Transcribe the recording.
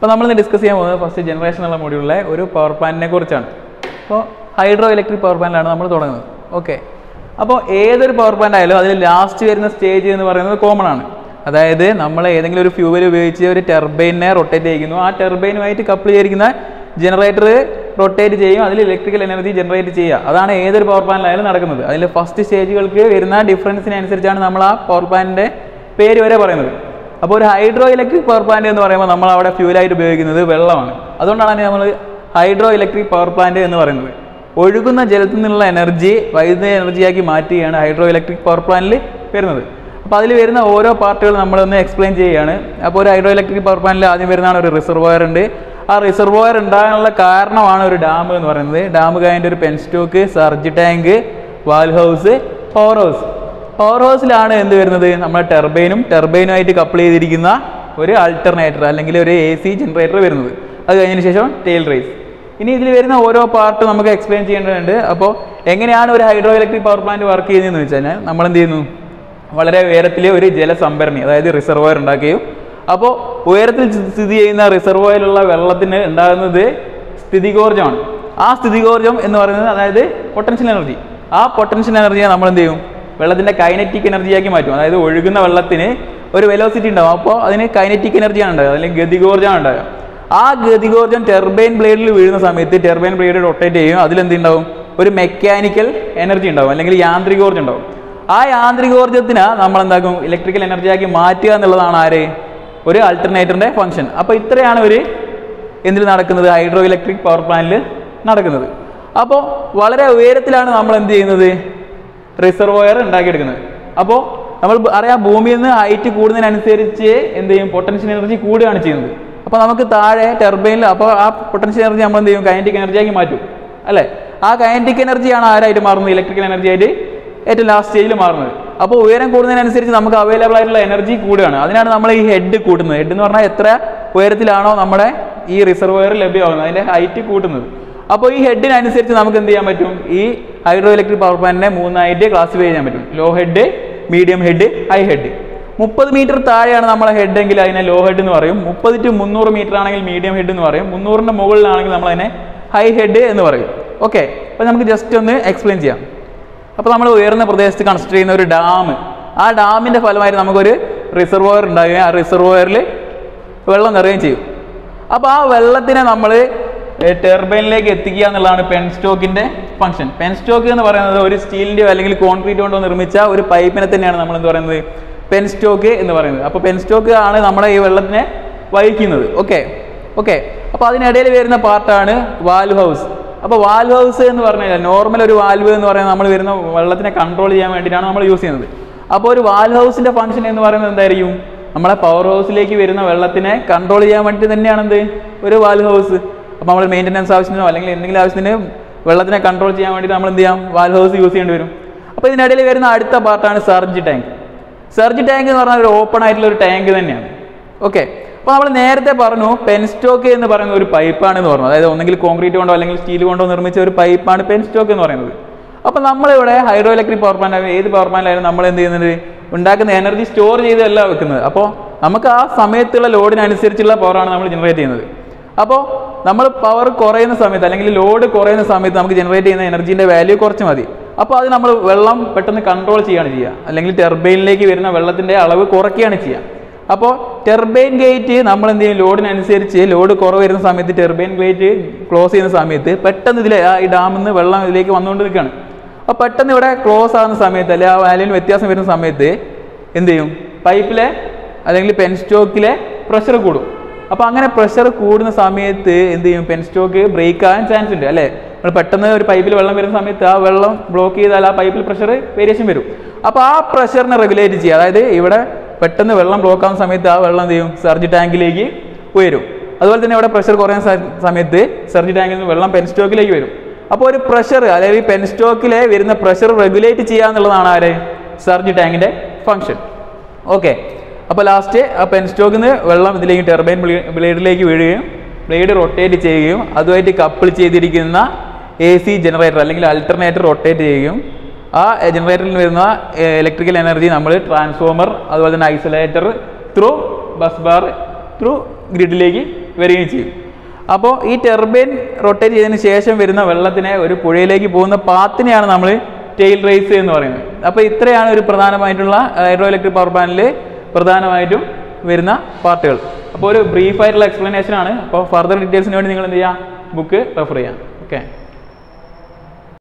അപ്പോൾ നമ്മളിന്ന് ഡിസ്കസ് ചെയ്യാൻ പോകുന്നത് ഫസ്റ്റ് ജനറേഷൻ എന്നുള്ള മൊഡ്യൂളിലെ ഒരു പവർ പ്ലാന്റിനെ കുറിച്ചാണ് അപ്പോൾ ഹൈഡ്രോ ഇലക്ട്രിക് പവർ പ്ലാന്റിലാണ് നമ്മൾ തുടങ്ങുന്നത് ഓക്കെ അപ്പോൾ ഏതൊരു പവർ പ്ലാന്റ് ആയാലും അതിൽ ലാസ്റ്റ് വരുന്ന സ്റ്റേജ് എന്ന് പറയുന്നത് കോമൺ ആണ് അതായത് നമ്മൾ ഏതെങ്കിലും ഒരു ഫ്യൂവൽ ഉപയോഗിച്ച് ഒരു ടെർബൈനെ റൊട്ടേറ്റ് ചെയ്യിക്കുന്നു ആ ടെർബൈനുമായിട്ട് കപ്പിൾ ചെയ്തിരിക്കുന്ന ജനറേറ്റർ റൊട്ടേറ്റ് ചെയ്യും അതിൽ ഇലക്ട്രിക്കൽ എനർജി ജനറേറ്റ് ചെയ്യുക അതാണ് ഏതൊരു പവർ പ്ലാന്റിലായാലും നടക്കുന്നത് അതിൽ ഫസ്റ്റ് സ്റ്റേജുകൾക്ക് വരുന്ന ഡിഫറൻസിനനുസരിച്ചാണ് നമ്മൾ ആ പവർ പ്ലാന്റിൻ്റെ പേര് വരെ പറയുന്നത് അപ്പോൾ ഒരു ഹൈഡ്രോ ഇലക്ട്രിക് പവർ പ്ലാന്റ് എന്ന് പറയുമ്പോൾ നമ്മൾ അവിടെ ഫ്യൂലായിട്ട് ഉപയോഗിക്കുന്നത് വെള്ളമാണ് അതുകൊണ്ടാണ് നമ്മൾ ഹൈഡ്രോ ഇലക്ട്രിക് പവർ പ്ലാന്റ് എന്ന് പറയുന്നത് ഒഴുകുന്ന ജലത്തിൽ നിന്നുള്ള എനർജി വൈദ്യുത എനർജിയാക്കി മാറ്റുകയാണ് ഹൈഡ്രോ ഇലക്ട്രിക് പവർ പ്ലാന്റിൽ വരുന്നത് അപ്പോൾ അതിൽ വരുന്ന ഓരോ പാർട്ടുകൾ നമ്മളൊന്ന് എക്സ്പ്ലെയിൻ ചെയ്യുകയാണ് അപ്പോൾ ഒരു ഹൈഡ്രോ ഇലക്ട്രിക് പവർ പ്ലാന്റിൽ ആദ്യം വരുന്നതാണ് ഒരു റിസർവോയർ ഉണ്ട് ആ റിസർവോയർ ഉണ്ടാകാനുള്ള കാരണമാണ് ഒരു ഡാം എന്ന് പറയുന്നത് ഡാം കഴിഞ്ഞിട്ട് ഒരു പെൻ സ്റ്റോക്ക് സർജ് ടാങ്ക് വാൽ ഹൗസ് പവർ ഹൗസ് പവർ ഹൗസിലാണ് എന്ത് വരുന്നത് നമ്മുടെ ടെർബൈനും ടെർബൈനുമായിട്ട് കപ്പിൾ ചെയ്തിരിക്കുന്ന ഒരു ആൾട്ടർനേറ്റർ അല്ലെങ്കിൽ ഒരു എ സി ജനറേറ്റർ വരുന്നത് അത് കഴിഞ്ഞതിന് ശേഷം ടെയിൽ റേസ് ഇനി ഇതിൽ വരുന്ന ഓരോ പാർട്ട് നമുക്ക് എക്സ്പ്ലെയിൻ ചെയ്യേണ്ടതുണ്ട് അപ്പോൾ എങ്ങനെയാണ് ഒരു hydroelectric power plant work ചെയ്യുന്നതെന്ന് വെച്ച് കഴിഞ്ഞാൽ നമ്മൾ എന്ത് ചെയ്യുന്നു വളരെ ഉയരത്തിൽ ഒരു ജലസംഭരണി അതായത് റിസർവോയർ ഉണ്ടാക്കുകയും അപ്പോൾ ഉയരത്തിൽ സ്ഥിതി ചെയ്യുന്ന റിസർവോയറിലുള്ള വെള്ളത്തിന് ഉണ്ടാകുന്നത് സ്ഥിതികോർജ്ജമാണ് ആ സ്ഥിതികോർജ്ജം എന്ന് പറയുന്നത് അതായത് പൊട്ടൻഷ്യൽ എനർജി ആ പൊട്ടൻഷ്യൽ എനർജിയെ നമ്മൾ എന്ത് ചെയ്യും വെള്ളത്തിൻ്റെ കൈനറ്റിക് എനർജിയാക്കി മാറ്റും അതായത് ഒഴുകുന്ന വെള്ളത്തിന് ഒരു വെലോസിറ്റി ഉണ്ടാവും അപ്പോൾ അതിന് കൈനറ്റിക് എനർജിയാണ് ഉണ്ടാകുക അല്ലെങ്കിൽ ഗതികോർജ്ജമാണ് ഉണ്ടാകുക ആ ഗതികോർജ്ജം ടെർബൈൻ ബ്ലേഡിൽ വീഴുന്ന സമയത്ത് ടെർബൈൻ ബ്ലേഡ് റൊട്ടേറ്റ് ചെയ്യും അതിലെന്ത് ഉണ്ടാവും ഒരു മെക്കാനിക്കൽ എനർജി ഉണ്ടാവും അല്ലെങ്കിൽ യാന്ത്രികോർജ്ജം ഉണ്ടാവും ആ യാന്ത്രികോർജ്ജത്തിന് നമ്മൾ എന്താക്കും ഇലക്ട്രിക്കൽ എനർജിയാക്കി മാറ്റുക എന്നുള്ളതാണ് ആര് ഒരു ആൾട്ടർനേറ്ററിന്റെ ഫംഗ്ഷൻ അപ്പോൾ ഇത്രയാണ് ഒരു എന്തിൽ നടക്കുന്നത് ഹൈഡ്രോ ഇലക്ട്രിക് പവർ പ്ലാന്റിൽ നടക്കുന്നത് അപ്പോൾ വളരെ ഉയരത്തിലാണ് നമ്മൾ എന്ത് ചെയ്യുന്നത് റിസർവോയർ ഉണ്ടാക്കിയെടുക്കുന്നത് അപ്പോൾ നമ്മൾ അറിയാം ഭൂമിയിൽ നിന്ന് ഹൈറ്റ് കൂടുന്നതിനനുസരിച്ച് എന്ത് ചെയ്യും പൊട്ടൻഷ്യൽ എനർജി കൂടുകയാണ് ചെയ്യുന്നത് അപ്പോൾ നമുക്ക് താഴെ ടെർബൈനിൽ അപ്പോൾ ആ പൊട്ടൻഷ്യൽ എനർജി നമ്മൾ എന്ത് ചെയ്യും കൈനറ്റിക് എനർജിയാക്കി മാറ്റും അല്ലേ ആ കൈനറ്റിക് എനർജിയാണ് ആരായിട്ട് മാറുന്നത് ഇലക്ട്രിക്കൽ എനർജി ആയിട്ട് ഏറ്റവും ലാസ്റ്റ് സ്റ്റേജിൽ മാറുന്നത് അപ്പോൾ ഉയരം കൂടുന്നതിനനുസരിച്ച് നമുക്ക് അവൈലബിൾ ആയിട്ടുള്ള എനർജി കൂടുകയാണ് അതിനാണ് നമ്മൾ ഈ ഹെഡ് കൂട്ടുന്നത് ഹെഡ് എന്ന് പറഞ്ഞാൽ എത്ര ഉയരത്തിലാണോ നമ്മുടെ ഈ റിസർവോയർ ലഭ്യമാകുന്നത് അതിൻ്റെ ഹൈറ്റ് കൂട്ടുന്നത് അപ്പോൾ ഈ ഹെഡിനനുസരിച്ച് നമുക്ക് എന്ത് ചെയ്യാൻ പറ്റും ഈ ഹൈഡ്രോ ഇലക്ട്രിക് പവർ പ്ലാന്റിനെ മൂന്നായിട്ട് ക്ലാസിഫൈ ചെയ്യാൻ പറ്റും low head medium head high head മുപ്പത് മീറ്റർ താഴെയാണ് നമ്മളെ ഹെഡ് എങ്കിൽ അതിനെ ലോ ഹെഡ് എന്ന് പറയും മുപ്പത് ടു മുന്നൂറ് മീറ്റർ ആണെങ്കിൽ മീഡിയം ഹെഡ് എന്ന് പറയും മുന്നൂറിൻ്റെ മുകളിലാണെങ്കിൽ നമ്മൾ അതിനെ ഹൈ ഹെഡ് എന്ന് പറയും ഓക്കെ അപ്പോൾ നമുക്ക് ജസ്റ്റ് ഒന്ന് എക്സ്പ്ലെയിൻ ചെയ്യാം അപ്പോൾ നമ്മൾ ഉയർന്ന പ്രദേശത്ത് കൺസ്ട്രക്ട് ചെയ്യുന്ന ഒരു ഡാം ആ ഡാമിൻ്റെ ഫലമായിട്ട് നമുക്കൊരു റിസർവോയർ ഉണ്ടാവുകയും ആ റിസർവോയറിൽ വെള്ളം നിറയുകയും ചെയ്യും അപ്പോൾ ആ വെള്ളത്തിനെ നമ്മൾ ടെർബൈനിലേക്ക് എത്തിക്കുക എന്നുള്ളതാണ് പെൻ സ്റ്റോക്കിന്റെ ഫംഗ്ഷൻ പെൻ സ്റ്റോക്ക് എന്ന് പറയുന്നത് ഒരു സ്റ്റീലിന്റെയോ അല്ലെങ്കിൽ കോൺക്രീറ്റ് കൊണ്ടോ നിർമ്മിച്ച ഒരു പൈപ്പിനെ തന്നെയാണ് നമ്മൾ എന്ത് പറയുന്നത് പെൻ സ്റ്റോക്ക് എന്ന് പറയുന്നത് അപ്പോൾ പെൻ സ്റ്റോക്ക് ആണ് നമ്മുടെ ഈ വെള്ളത്തിനെ വഹിക്കുന്നത് ഓക്കെ ഓക്കെ അപ്പോൾ അതിനിടയിൽ വരുന്ന പാർട്ടാണ് വാൽവ് ഹൗസ് അപ്പോൾ വാൽവ് ഹൗസ് എന്ന് പറഞ്ഞു കഴിഞ്ഞാൽ നോർമൽ ഒരു വാൽവ് എന്ന് പറയുന്നത് നമ്മൾ വരുന്ന വെള്ളത്തിനെ കൺട്രോൾ ചെയ്യാൻ വേണ്ടിയിട്ടാണ് നമ്മൾ യൂസ് ചെയ്യുന്നത് അപ്പോൾ ഒരു വാൽവ് ഹൗസിന്റെ ഫംഗ്ഷൻ എന്ന് പറയുന്നത് എന്തായിരിക്കും നമ്മളെ പവർ ഹൗസിലേക്ക് വരുന്ന വെള്ളത്തിനെ കൺട്രോൾ ചെയ്യാൻ വേണ്ടി തന്നെയാണ് എന്ത് ഒരു വാൽവ് ഹൗസ് അപ്പോൾ നമ്മൾ മെയിൻ്റനൻസ് ആവശ്യത്തിനോ അല്ലെങ്കിൽ എന്തെങ്കിലും ആവശ്യത്തിന് വെള്ളത്തിനെ കൺട്രോൾ ചെയ്യാൻ വേണ്ടി നമ്മൾ എന്ത് ചെയ്യാം വാൽവ് ഹൗസ് യൂസ് ചെയ്യേണ്ടി വരും അപ്പോൾ ഇതിനിടയിൽ വരുന്ന അടുത്ത പാർട്ടാണ് സർജ് ടാങ്ക് സർജ് ടാങ്ക് എന്ന് പറഞ്ഞാൽ ഒരു ഓപ്പൺ ആയിട്ടുള്ള ഒരു ടാങ്ക് തന്നെയാണ് ഓക്കെ അപ്പോൾ നമ്മൾ നേരത്തെ പറഞ്ഞു പെൻ സ്റ്റോക്ക് എന്ന് പറയുന്ന ഒരു പൈപ്പാണ് എന്ന് പറഞ്ഞു അതായത് ഒന്നെങ്കിൽ കോൺക്രീറ്റ് കൊണ്ടോ അല്ലെങ്കിൽ സ്റ്റീൽ കൊണ്ടോ നിർമ്മിച്ച ഒരു പൈപ്പാണ് പെൻ സ്റ്റോക്ക് എന്ന് പറയുന്നത് അപ്പോൾ നമ്മളിവിടെ ഹൈഡ്രോ ഇലക്ട്രിക് പവർ പ്ലാന്റ് ഏത് പവർ പ്ലാന്റിലായാലും നമ്മൾ എന്ത് ചെയ്യുന്നത് ഉണ്ടാക്കുന്ന എനർജി സ്റ്റോർ ചെയ്തല്ല വെക്കുന്നത് അപ്പോൾ നമുക്ക് ആ സമയത്തുള്ള ലോഡിനനുസരിച്ചുള്ള പവറാണ് നമ്മൾ ജനറേറ്റ് ചെയ്യുന്നത് അപ്പോൾ നമ്മൾ പവർ കുറയുന്ന സമയത്ത് അല്ലെങ്കിൽ ലോഡ് കുറയുന്ന സമയത്ത് നമുക്ക് ജനറേറ്റ് ചെയ്യുന്ന എനർജീൻ്റെ വാല്യൂ കുറച്ച് മതി അപ്പോൾ അത് നമ്മൾ വെള്ളം പെട്ടെന്ന് കൺട്രോൾ ചെയ്യുകയാണ് ചെയ്യുക അല്ലെങ്കിൽ ടെർബൈനിലേക്ക് വരുന്ന വെള്ളത്തിൻ്റെ അളവ് കുറയ്ക്കുകയാണ് ചെയ്യുക അപ്പോൾ ടെർബൈൻ ഗേറ്റ് നമ്മൾ എന്ത് ചെയ്യും ലോഡിനനുസരിച്ച് ലോഡ് കുറവ് വരുന്ന സമയത്ത് ടെർബൈൻ ഗേറ്റ് ക്ലോസ് ചെയ്യുന്ന സമയത്ത് പെട്ടെന്ന് ഇതിലെ ആ ഈ ഡാമിൽ നിന്ന് വെള്ളം ഇതിലേക്ക് വന്നുകൊണ്ട് നിൽക്കുകയാണ് അപ്പോൾ പെട്ടെന്ന് ഇവിടെ ക്ലോസ് ആകുന്ന സമയത്ത് അല്ലെങ്കിൽ ആ വാല്യൂവിന് വ്യത്യാസം വരുന്ന സമയത്ത് എന്ത് ചെയ്യും പൈപ്പിലെ അല്ലെങ്കിൽ പെൻ സ്റ്റോക്കിലെ പ്രഷർ കൂടും അപ്പോൾ അങ്ങനെ പ്രഷർ കൂടുന്ന സമയത്ത് എന്ത് ചെയ്യും പെൻ സ്റ്റോക്ക് ബ്രേക്ക് ആകാൻ ചാൻസ് ഉണ്ട് അല്ലേ നമ്മൾ പെട്ടെന്ന് ഒരു പൈപ്പിൽ വെള്ളം വരുന്ന സമയത്ത് ആ വെള്ളം ബ്ലോക്ക് ചെയ്താൽ ആ പൈപ്പിൽ പ്രഷർ വേരിയേഷൻ വരും അപ്പോൾ ആ പ്രഷറിനെ റെഗുലേറ്റ് ചെയ്യുക അതായത് ഇവിടെ പെട്ടെന്ന് വെള്ളം ബ്ലോക്ക് ആവുന്ന സമയത്ത് ആ വെള്ളം എന്ത് ചെയ്യും സർജ് ടാങ്കിലേക്ക് ഉയരും അതുപോലെ തന്നെ ഇവിടെ പ്രഷർ കുറയുന്ന സ- സമയത്ത് സർജ് ടാങ്കിൽ നിന്ന് വെള്ളം പെൻ സ്റ്റോക്കിലേക്ക് വരും അപ്പോൾ ഒരു പ്രഷർ അതായത് ഈ പെൻ സ്റ്റോക്കിലെ വരുന്ന പ്രഷർ റെഗുലേറ്റ് ചെയ്യുക എന്നുള്ളതാണ് ആര് സർജ് ടാങ്കിന്റെ ഫംഗ്ഷൻ ഓക്കെ അപ്പോൾ ലാസ്റ്റ് ആ പെൻ സ്റ്റോക്കിൽ നിന്ന് വെള്ളം ഇതിലേക്ക് ടെർബൈൻ ബ്ലേഡിലേക്ക് വീഴുകയും ബ്ലേഡ് റൊട്ടേറ്റ് ചെയ്യുകയും അതുമായിട്ട് കപ്പിൾ ചെയ്തിരിക്കുന്ന എ സി ജനറേറ്റർ അല്ലെങ്കിൽ അൾട്ടർനേറ്റർ റൊട്ടേറ്റ് ചെയ്യുകയും ആ ജനറേറ്ററിൽ വരുന്ന ഇലക്ട്രിക്കൽ എനർജി നമ്മൾ ട്രാൻസ്ഫോമർ അതുപോലെ തന്നെ isolator through busbar through ഗ്രിഡിലേക്ക് വരികയും ചെയ്യും അപ്പോൾ ഈ ടെർബൈൻ റൊട്ടേറ്റ് ചെയ്തതിന് ശേഷം വരുന്ന വെള്ളത്തിനെ ഒരു പുഴയിലേക്ക് പോകുന്ന പാത്തിനെയാണ് നമ്മൾ ടെയിൽ റേസ് എന്ന് പറയുന്നത് അപ്പോൾ ഇത്രയാണ് ഒരു പ്രധാനമായിട്ടുള്ള ഹൈഡ്രോ ഇലക്ട്രിക് പവർ പ്ലാന്റിൽ പ്രധാനമായിട്ടും വരുന്ന പാർട്ടുകൾ അപ്പോൾ ഒരു ബ്രീഫ് ആയിട്ടുള്ള എക്സ്പ്ലനേഷൻ ആണ് അപ്പോൾ ഫർദർ ഡീറ്റെയിൽസിന് വേണ്ടി നിങ്ങൾ എന്ത് ചെയ്യുക ബുക്ക് റെഫർ ചെയ്യാം ഓക്കെ